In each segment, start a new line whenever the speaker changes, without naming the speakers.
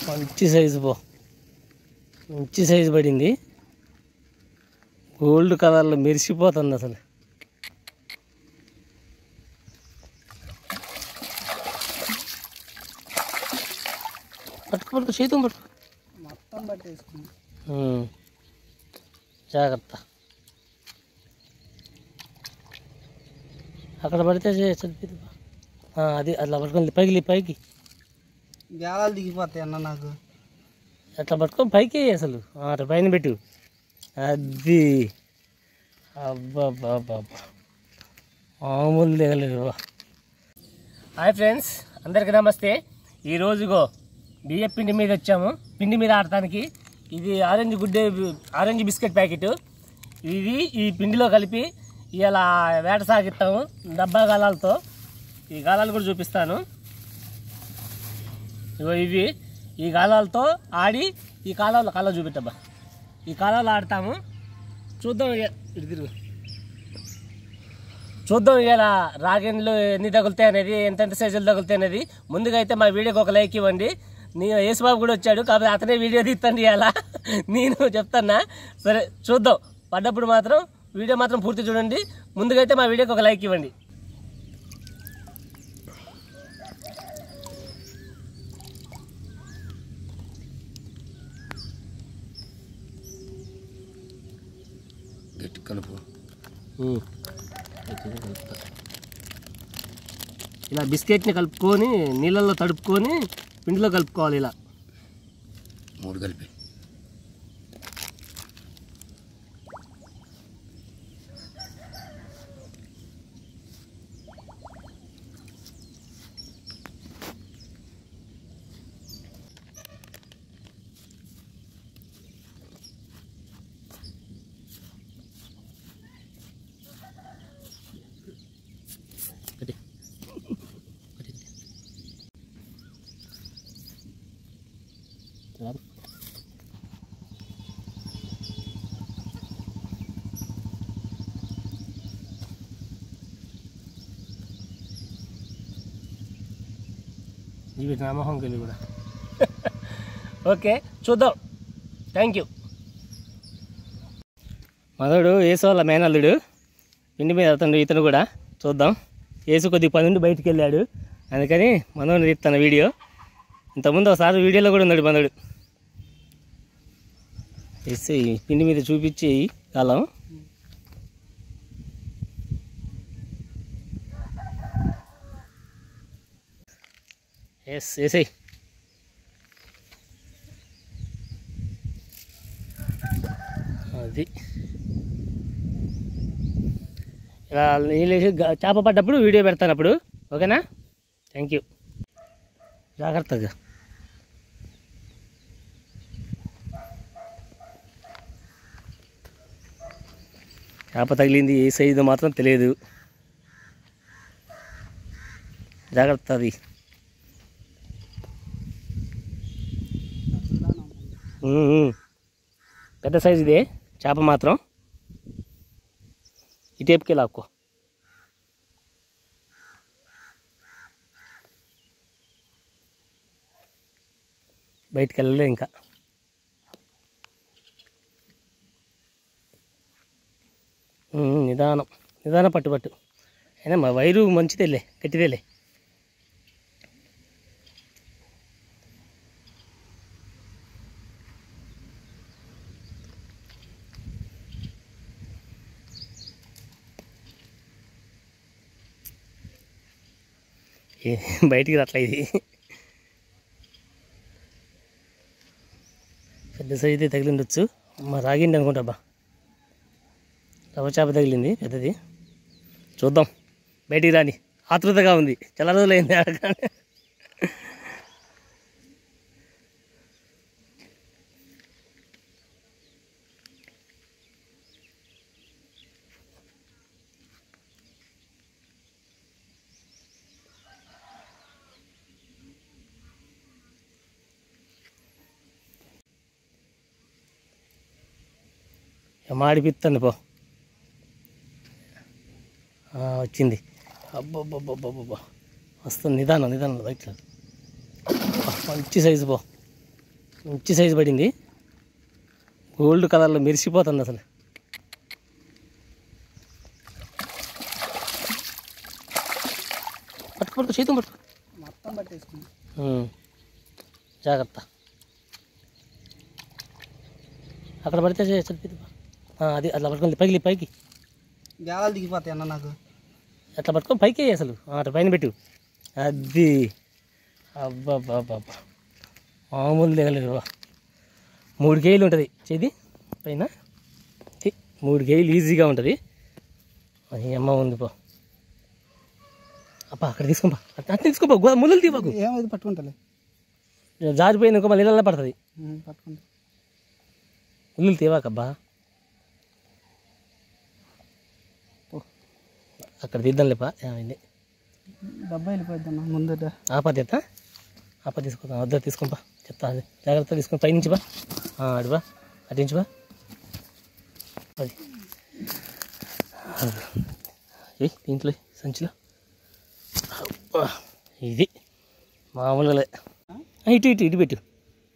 మంచి సైజు పో మంచి సైజు పడింది గోల్డ్ కలర్లో మెరిసిపోతుంది అసలు పట్టుకు పట్టుకు చేతం పట్టుకు
మొత్తం పట్టేసుకున్నాం
ఉమ్. జాగ్రత్త అక్కడ పడితే చే- చనిపోతుంది బా. ఆ, అది అట్లా పట్టుకొని పైకి లే, పైకి
గేలాలు దిగిపోతాయి అన్న నాకు
అట్లా పట్టుకొని పైకి వేయి అసలు ఆ, అట్లా పైన పెట్టు అది అబ్బా బాబా మామూలు దిగలేదు హాయ్ ఫ్రెండ్స్ అందరికీ నమస్తే ఈరోజుగో బియ్య పిండి మీద వచ్చాము పిండి మీద ఆడటానికి ఇది orange good day orange biscuit packet ఇది ఈ పిండిలో కలిపి ఇలా వేట సాగిస్తాము డబ్బా గాలాలతో ఈ గాలాలు కూడా చూపిస్తాను ఇగో ఇవి ఈ గాలాలతో ఆడి ఈ కాలాలు కాలాలు చూపెట్టబ్బా ఈ కాలాలు ఆడతాము చూద్దాం ఇక ఇటు తిరుగు చూద్దాం ఇలా రాగిన్లు ఎన్ని తగులుతాయి అనేది ఎంతెంత సైజులు తగులుతాయి అనేది ముందుగా అయితే మా వీడియోకి ఒక లైక్ ఇవ్వండి నీ యేసుబాబు కూడా వచ్చాడు కాబట్టి అతనే వీడియో తీస్తాను ఇలా నేను చెప్తానా సరే చూద్దాం పడ్డప్పుడు మాత్రం వీడియో మాత్రం పూర్తి చూడండి ముందుగా అయితే మా వీడియోకి ఒక లైక్ ఇవ్వండి
గట్టి కలుపు
ఇలా బిస్కెట్ని కలుపుకొని నీళ్ళల్లో తడుపుకొని పిండిలో కలుపుకోవాలి ఇలా
మూడు కలిపి
పెట్టి ఇవి నామహం కలిగి కూడా ఓకే చూద్దాం థ్యాంక్ యూ మనోడు ఏసు వాళ్ళ మేనల్లుడు ఇంటి మీద అతను ఇతను కూడా చూద్దాం ఏసు కొద్దిగా పని నుండి బయటికి వెళ్ళాడు అందుకని మనోడిని తీస్తాను వీడియో ఇంతకుముందు ఒకసారి వీడియోలో కూడా ఉన్నాడు మనోడు వేసి పిండి మీద చూపించి కాలం ఎస్ వేసేయి అది ఇలా నీళ్ళేసి గ- చేప పడ్డప్పుడు వీడియో పెడతాను అప్పుడు ఓకేనా థ్యాంక్ యూ జాగ్రత్తగా చేప తగిలింది ఏ సైజు మాత్రం తెలియదు జాగ్రత్త అది ఉమ్, ఉమ్. పెద్ద సైజు ఇదే చేప మాత్రం ఈ టేప్కి లాక్కో బయటికి వెళ్ళలే ఇంకా ఉమ్, నిదానం నిదానం పట్టు పట్టు అయినా మా వైరు మంచిదేలే గట్టిదేలే ఏ- బయటికి రాట్లే ఇది పెద్ద సైజు అయితే తగిలిండొచ్చు మా రాగిండి అనుకుంటా బా రవ్వ చేప తగిలింది పెద్దది చూద్దాం బయటికి రాని ఆతృతగా ఉంది చాలా రోజులైంది అడగండి మాడిపిస్తుంది పో ఆ, వచ్చింది అబ్బబ్బబ్బబ్బబ్బా వస్తుంది నిదానం నిదానం రైట్ మంచి సైజు పో మంచి సైజు పడింది గోల్డ్ కలర్లో మెరిసిపోతుంది అసలు పట్టుకు పట్టుకు చేతులు పట్టుకు
మొత్తం పట్టేసుకున్నాం
ఉమ్. జాగ్రత్త అక్కడ పడితే చే- చనిపోతుంది. ఆ, అది అట్లా పట్టుకోండి పైకి లే, పైకి
గేలాలు దిగిపోతాయి అన్న నాకు
అట్లా పట్టుకొని పైకి వేయి అసలు ఆ, అట్లా పైన పెట్టు అది అబ్బా మామూలు దిగలేదు బా. మూడు కేజీలు ఉంటుంది చేది పైన ఛీ, మూడు కేజీలు ఈజీగా ఉంటుంది అది అమ్మ ఉంది పో అప్ప అక్కడ తీసుకోపా అట్లా తీసుకోపా గో- ముళ్ళు తీపకు
ఏమైంది పట్టుకుంటాలే
జారిపోయింది ఇంకో మళ్ళీ ఇళ్ళల్లో పడుతుంది
ఉమ్, పట్టుకుంటా
ముళ్ళు తీవాకబ్బా ఓ, అక్కడ తీద్దాంలేపా ఏమైంది
డబ్బా వెళ్ళిపోద్ది అన్న ముందట
ఆపా తెత్తా ఆపా తీసుకో వద్ద తీసుకోపా చెప్తా అది జాగ్రత్త తీసుకొని పైనుంచి బా ఆ, అటు బా అటు నుంచి బా అది ఏ దీంట్లో ఎయ్, సంచిలో అబ్బా, ఇది మామూలుగా లే. ఆ, ఇటు ఇటు ఇటు పెట్టు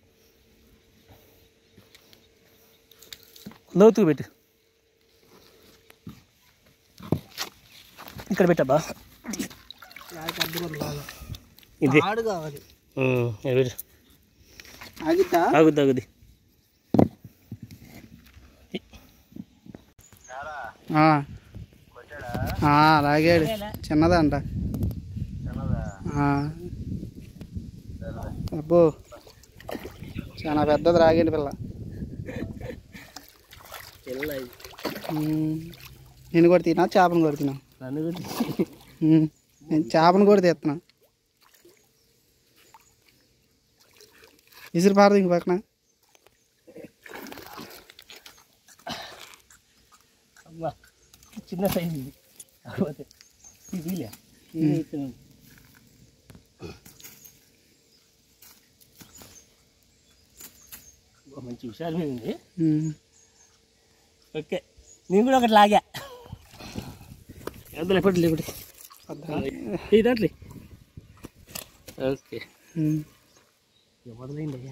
లోతుకు పెట్టు ఇక్కడ పెట్టబ్బా
లాగి అడ్డు కూడా లాగా
ఇది
ఆడు కావాలి
ఉమ్, ఇక్కడ పెట్టు
ఆగిద్దా
ఆగుద్ది ఆగుద్ది
ఆ. ఆ, లాగాడు చిన్నదంట ఆ. అబ్బో చాలా పెద్దది రాగేడు పిల్ల
పిల్ల ఇది.
ఉమ్. నేను కూడా తినా చేపను కూడా తినా
నన్ను కూడా
ఉమ్. నేను చేపను కూడా తీస్తున్నా విసిరి పారదు ఇంక పక్కన
అమ్మా చిన్న సైజు ఇది కాకపోతే ఇది లే. ఇది ఇస్తున్నాను. అబ్బా, మంచి హుషారు మీద ఉంది
ఉమ్.
ఓకే నేను కూడా ఒకటి లాగా అందులో ఎప్పటి లేపటి
వద్దా?
ఈ దాంట్లో ఓకే
ఉమ్.
ఇక మొదలైంది అయ్యా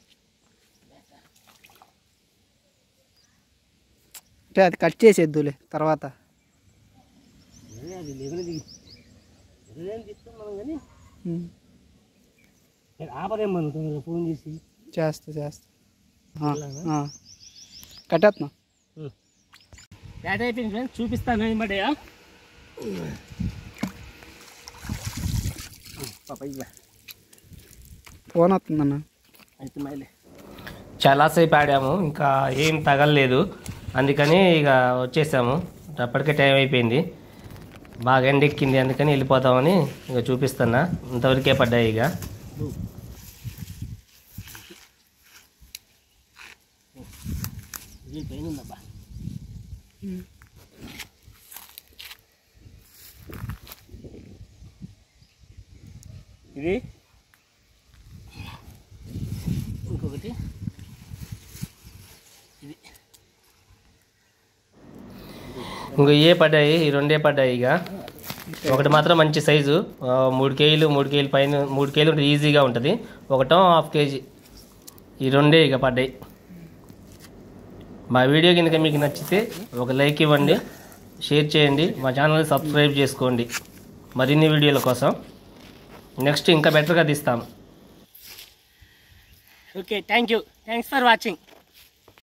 అంటే అది కట్ చేసేద్దులే తర్వాత
అదే అది లేవలేదు ఎదురేం తీసుకున్నాం కానీ
ఉమ్.
నేను ఆపదేం మనం తొందరగా ఫోన్ చేసి
చేస్తా చేస్తా ఆ, ఆ. కట్టేస్తున్నా
బ్యాట్ అయిపోయింది ఫ్రెండ్స్ చూపిస్తాను ఏం పడ్డాయా పాప ఇవ్వ
ఫోన్ వస్తుందన్న
అయితే మైలే చాలాసేపు ఆడాము ఇంకా ఏం తగలలేదు అందుకని ఇక వచ్చేసాము అప్పటికే టైం అయిపోయింది బాగా ఎండెక్కింది అందుకని వెళ్ళిపోతామని ఇక చూపిస్తున్నా ఇంతవరకే పడ్డాయి ఇక ఇది ఇంకొకటి ఇది ఇంకో ఏ పడ్డాయి ఈ రెండే పడ్డాయి ఇక ఒకటి మాత్రం మంచి సైజు ఆ, మూడు కేజీలు మూడు కేజీలు పైన మూడు కేజీలు ఉంటుంది ఈజీగా ఉంటుంది ఒకటో హాఫ్ కేజీ ఈ రెండే ఇక పడ్డాయి మా వీడియో కనుక మీకు నచ్చితే ఒక లైక్ ఇవ్వండి షేర్ చేయండి మా ఛానల్ సబ్స్క్రైబ్ చేసుకోండి మరిన్ని వీడియోల కోసం నెక్స్ట్ ఇంకా బెటర్గా తీస్తాం okay thank you thanks for watching